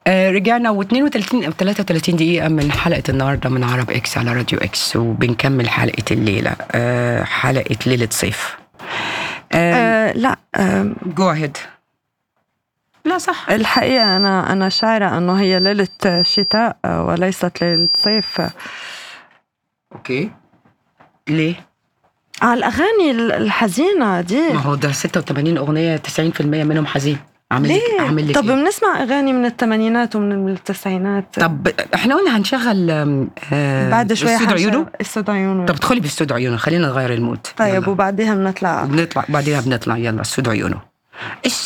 آه رجعنا و32 او 33 دقيقة من حلقة النهاردة من عرب اكس على راديو اكس وبنكمل حلقة الليلة آه حلقة ليلة صيف آه آه لا آه جو اهيد لا صح الحقيقة أنا أنا شاعرة أنه هي ليلة شتاء آه، وليست ليلة صيف اوكي ليه؟ على الأغاني الحزينة دي ما هو ده 86 اغنية 90% منهم حزين عامل لك ليه؟ عامل لك طب إيه؟ بنسمع أغاني من الثمانينات ومن التسعينات طب احنا قلنا هنشغل آم، آه بعد شوي استوديو حنشغل- عيونه استوديو عيونه طب ادخلي باستوديو عيونه خلينا نغير المود طيب يلا. وبعديها بنطلع بنطلع بعديها بنطلع يلا استوديو عيونه الس